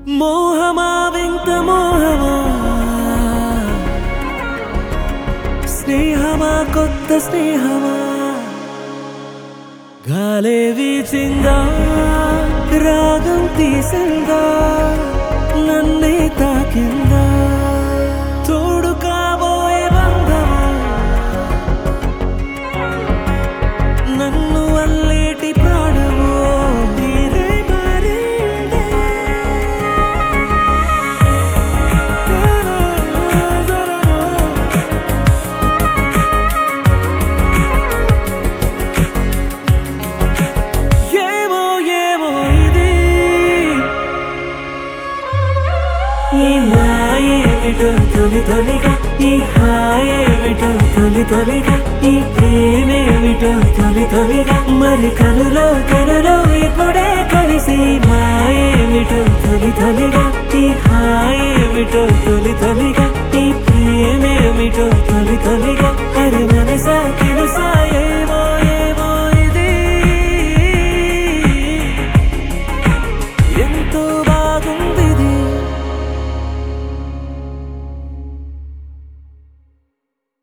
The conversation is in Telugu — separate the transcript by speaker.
Speaker 1: మోహమా వింత మోహమా స్నేహమా కొత్త స్నేహమా గాలే వీచిందా రాగం తీసిందా నన్నే తాకిందా తోడు కాబోయే బంధమా నన్ను అల్లేటి ప్రాణము నీరే మారిందే. ఏమో ఏమో ఇది ఈ మాయేమిటో తొలి తొలిగా ఈ హాయేమిటో తొలి తొలిగా ఈ ప్రేమేమిటో తొలి తొలిగా మరి కనులో కనులో ఇప్పుడే కలిసి మాయే